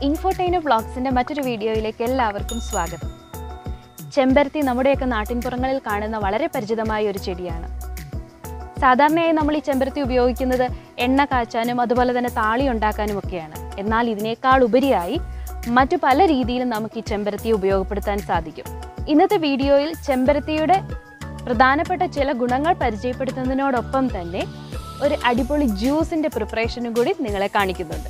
ഇൻഫോട്ടൈന വ്ളോഗ്സിൻ്റെ മറ്റൊരു വീഡിയോയിലേക്ക് എല്ലാവർക്കും സ്വാഗതം ചെമ്പരത്തി നമ്മുടെയൊക്കെ നാട്ടിൻപുറങ്ങളിൽ കാണുന്ന വളരെ പരിചിതമായ ഒരു ചെടിയാണ് സാധാരണയായി നമ്മൾ ഈ ചെമ്പരത്തി ഉപയോഗിക്കുന്നത് എണ്ണ കാച്ചാനും അതുപോലെ തന്നെ താളി ഉണ്ടാക്കാനും ഒക്കെയാണ് എന്നാൽ ഇതിനേക്കാൾ ഉപരിയായി മറ്റു പല രീതിയിലും നമുക്ക് ഈ ചെമ്പരത്തിയെ ഉപയോഗപ്പെടുത്താൻ സാധിക്കും ഇന്നത്തെ വീഡിയോയിൽ ചെമ്പരത്തിയുടെ പ്രധാനപ്പെട്ട ചില ഗുണങ്ങൾ പരിചയപ്പെടുത്തുന്നതിനോടൊപ്പം തന്നെ ഒരു അടിപൊളി ജ്യൂസിൻ്റെ പ്രിപ്പറേഷനും കൂടി നിങ്ങളെ കാണിക്കുന്നുണ്ട്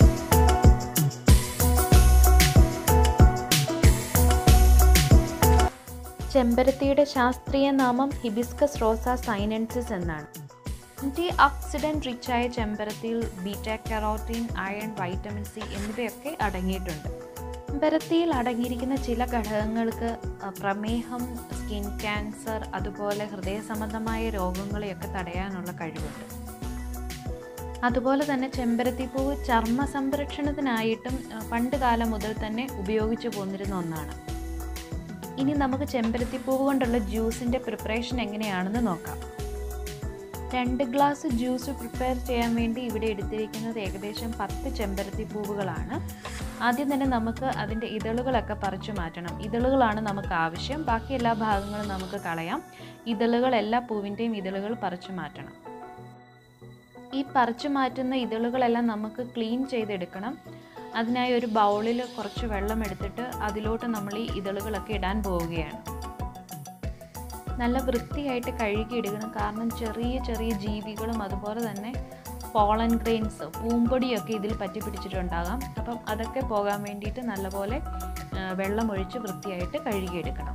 ചെമ്പരത്തിയുടെ ശാസ്ത്രീയ നാമം ഹിബിസ്കസ് റോസ സൈനൻസിസ് എന്നാണ് ആൻറ്റി ഓക്സിഡൻറ്റ് റിച്ചായ ചെമ്പരത്തിയിൽ beta carotene iron vitamin C എന്നിവയൊക്കെ അടങ്ങിയിട്ടുണ്ട് ചെമ്പരത്തിയിൽ അടങ്ങിയിരിക്കുന്ന ചില ഘടകങ്ങൾക്ക് അഹ്, പ്രമേഹം സ്കിൻ ക്യാൻസർ അതുപോലെ ഹൃദയ സംബന്ധമായ രോഗങ്ങളെയൊക്കെ തടയാനുള്ള കഴിവുണ്ട് അതുപോലെ തന്നെ ചെമ്പരത്തിപ്പൂവ് ചർമ്മ സംരക്ഷണത്തിനായിട്ടും അഹ്, പണ്ട് കാലം മുതൽ തന്നെ ഉപയോഗിച്ചു പോന്നിരുന്ന ഒന്നാണ് ഇനി നമുക്ക് ചെമ്പരത്തിപ്പൂവ് കൊണ്ടുള്ള ജ്യൂസിൻ്റെ പ്രിപ്പറേഷൻ എങ്ങനെയാണെന്ന് നോക്കാം രണ്ട് ഗ്ലാസ് ജ്യൂസ് പ്രിപ്പയർ ചെയ്യാൻ വേണ്ടി ഇവിടെ എടുത്തിരിക്കുന്നത് ഏകദേശം പത്ത് ചെമ്പരത്തി പൂവുകളാണ് ആദ്യം തന്നെ നമുക്ക് അതിൻ്റെ ഇതളുകളൊക്കെ പറിച്ചു മാറ്റണം ഇതളുകളാണ് നമുക്ക് ആവശ്യം ബാക്കി എല്ലാ ഭാഗങ്ങളും നമുക്ക് കളയാം ഇതളുകൾ എല്ലാ പൂവിൻ്റെയും ഇതളുകൾ പറിച്ചു മാറ്റണം ഈ പറിച്ചു മാറ്റുന്ന ഇതളുകളെല്ലാം നമുക്ക് ക്ലീൻ ചെയ്തെടുക്കണം അതിനായി ഒരു ബൗളിൽ കുറച്ച് വെള്ളം എടുത്തിട്ട് അതിലോട്ട് നമ്മൾ ഈ ഇതളുകളൊക്കെ ഇടാൻ പോവുകയാണ് നല്ല വൃത്തിയായിട്ട് കഴുകിയിടുക്കണം കാരണം ചെറിയ ചെറിയ ജീവികളും അതുപോലെ തന്നെ പോളൻ ഗ്രെയിൻസ് പൂമ്പൊടിയൊക്കെ ഇതിൽ പറ്റി പിടിച്ചിട്ടുണ്ടാകാം അപ്പം അതൊക്കെ പോകാൻ വേണ്ടിയിട്ട് നല്ലപോലെ ആ, വെള്ളം ഒഴിച്ച് വൃത്തിയായിട്ട് കഴുകിയെടുക്കണം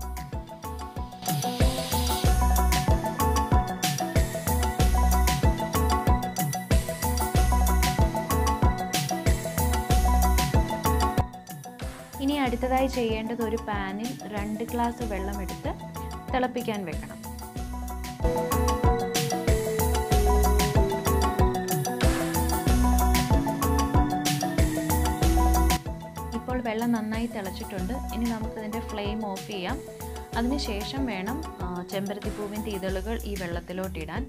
ഇനി അടുത്തതായി ചെയ്യേണ്ടത് ഒരു പാനിൽ രണ്ട് ഗ്ലാസ് വെള്ളം എടുത്ത് തിളപ്പിക്കാൻ വെക്കണം ഇപ്പോൾ വെള്ളം നന്നായി തിളച്ചിട്ടുണ്ട് ഇനി നമുക്കതിൻ്റെ ഫ്ലെയിം ഓഫ് ചെയ്യാം അതിനുശേഷം വേണം ആ, ചെമ്പരത്തിപ്പൂവിൻ്റെ ഇതളുകൾ ഈ വെള്ളത്തിലോട്ടിടാൻ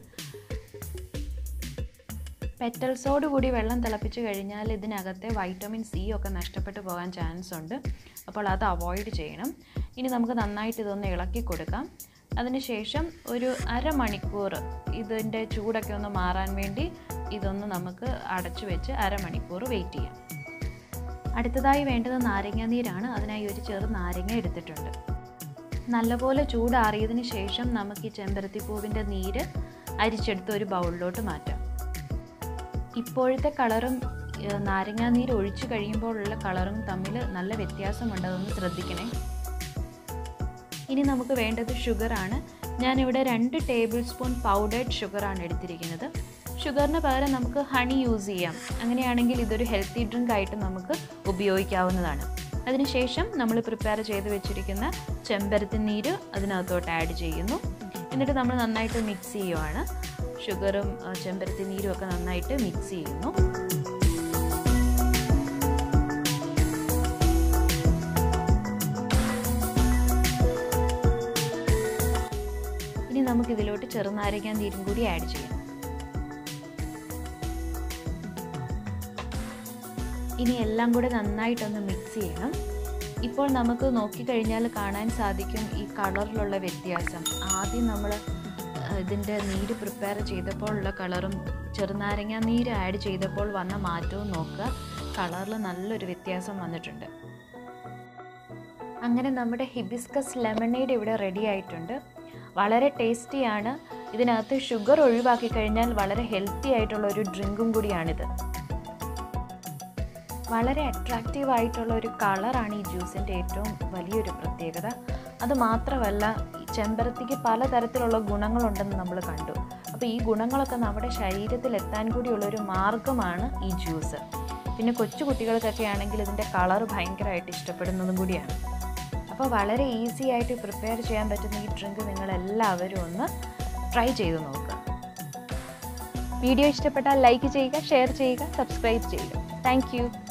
പെറ്റൽസോട് കൂടി വെള്ളം തിളപ്പിച്ച് കഴിഞ്ഞാൽ ഇതിനകത്തെ വൈറ്റമിൻ സി ഒക്കെ നഷ്ടപ്പെട്ടു പോകാൻ ചാൻസ് ഉണ്ട് അപ്പോൾ അത് അവോയ്ഡ് ചെയ്യണം ഇനി നമുക്ക് നന്നായിട്ട് ഇതൊന്ന് ഇളക്കി കൊടുക്കാം അതിനുശേഷം ഒരു അരമണിക്കൂർ ഇതിൻ്റെ ചൂടൊക്കെ ഒന്ന് മാറാൻ വേണ്ടി ഇതൊന്ന് നമുക്ക് അടച്ചു വെച്ച് അരമണിക്കൂർ വെയിറ്റ് ചെയ്യാം അടുത്തതായി വേണ്ടത് നാരങ്ങ നീരാണ് അതിനായി ഒരു ചെറു നാരങ്ങ എടുത്തിട്ടുണ്ട് നല്ലപോലെ ചൂടാറിയതിന് ശേഷം നമുക്ക് ഈ ചെമ്പരത്തിപ്പൂവിൻ്റെ നീര് അരിച്ചെടുത്ത് ഒരു ബൗളിലോട്ട് മാറ്റാം ഇപ്പോഴത്തെ കളറും ഏഹ്, നാരങ്ങാ നീര് ഒഴിച്ചു കഴിയുമ്പോഴുള്ള കളറും തമ്മിൽ നല്ല വ്യത്യാസമുണ്ട് അതൊന്ന് ശ്രദ്ധിക്കണേ ഇനി നമുക്ക് വേണ്ടത് ഷുഗറാണ് ഞാനിവിടെ രണ്ട് ടേബിൾ സ്പൂൺ പൗഡേർഡ് ഷുഗറാണ് എടുത്തിരിക്കുന്നത് ഷുഗറിന് പകരം നമുക്ക് ഹണി യൂസ് ചെയ്യാം അങ്ങനെയാണെങ്കിൽ ഇതൊരു ഹെൽത്തി ഡ്രിങ്ക് ആയിട്ട് നമുക്ക് ഉപയോഗിക്കാവുന്നതാണ് അതിനുശേഷം നമ്മൾ പ്രിപ്പയർ ചെയ്ത് വെച്ചിരിക്കുന്ന ചെമ്പരത്തി നീര് അതിനകത്തോട്ട് ആഡ് ചെയ്യുന്നു എന്നിട്ട് നമ്മൾ നന്നായിട്ട് മിക്സ് ചെയ്യുവാണ് ഷുഗറും ആ, ചെമ്പരത്തി നീരും ഒക്കെ നന്നായിട്ട് മിക്സ് ചെയ്യുന്നു ഇനി നമുക്ക് ഇതിലോട്ട് ചെറുനാരങ്ങ നീരും കൂടി ആഡ് ചെയ്യാം ഇനി എല്ലാം കൂടെ നന്നായിട്ടൊന്ന് മിക്സ് ചെയ്യണം ഇപ്പോൾ നമുക്ക് നോക്കിക്കഴിഞ്ഞാൽ കാണാൻ സാധിക്കും ഈ കളറിലുള്ള വ്യത്യാസം ആദ്യം നമ്മൾ ഇതിൻ്റെ നീര് പ്രിപ്പയർ ചെയ്തപ്പോൾ ഉള്ള കളറും ചെറുനാരങ്ങ നീര് ആഡ് ചെയ്തപ്പോൾ വന്ന മാറ്റവും നോക്കുക കളറിൽ നല്ലൊരു വ്യത്യാസം വന്നിട്ടുണ്ട് അങ്ങനെ നമ്മുടെ ഹിബിസ്കസ് ലെമണേഡ് ഇവിടെ റെഡി ആയിട്ടുണ്ട് വളരെ ടേസ്റ്റിയാണ് ഇതിനകത്ത് ഷുഗർ ഒഴിവാക്കി കഴിഞ്ഞാൽ വളരെ ഹെൽത്തി ആയിട്ടുള്ള ഒരു ഡ്രിങ്കും കൂടിയാണിത് വളരെ അട്രാക്റ്റീവ് ആയിട്ടുള്ള ഒരു കളറാണ് ഈ ജ്യൂസിൻ്റെ ഏറ്റവും വലിയൊരു പ്രത്യേകത അത് മാത്രമല്ല ഈ ചെമ്പരത്തിക്ക് പലതരത്തിലുള്ള ഗുണങ്ങളുണ്ടെന്ന് നമ്മൾ കണ്ടു അപ്പോൾ ഈ ഗുണങ്ങളൊക്കെ നമ്മുടെ ശരീരത്തിൽ എത്താൻ കൂടിയുള്ള ഒരു മാർഗമാണ് ഈ ജ്യൂസ് പിന്നെ കൊച്ചു കുട്ടികൾക്കൊക്കെ ആണെങ്കിൽ ഇതിൻ്റെ കളർ ഭയങ്കരമായിട്ട് ഇഷ്ടപ്പെടുന്നതും കൂടിയാണ് അപ്പോൾ വളരെ ഈസി ആയിട്ട് പ്രിപ്പയർ ചെയ്യാൻ പറ്റുന്ന ഈ ഡ്രിങ്ക് നിങ്ങളെല്ലാവരും ഒന്ന് ട്രൈ ചെയ്ത് നോക്കുക വീഡിയോ ഇഷ്ടപ്പെട്ടാൽ ലൈക്ക് ചെയ്യുക ഷെയർ ചെയ്യുക സബ്സ്ക്രൈബ് ചെയ്യുക താങ്ക്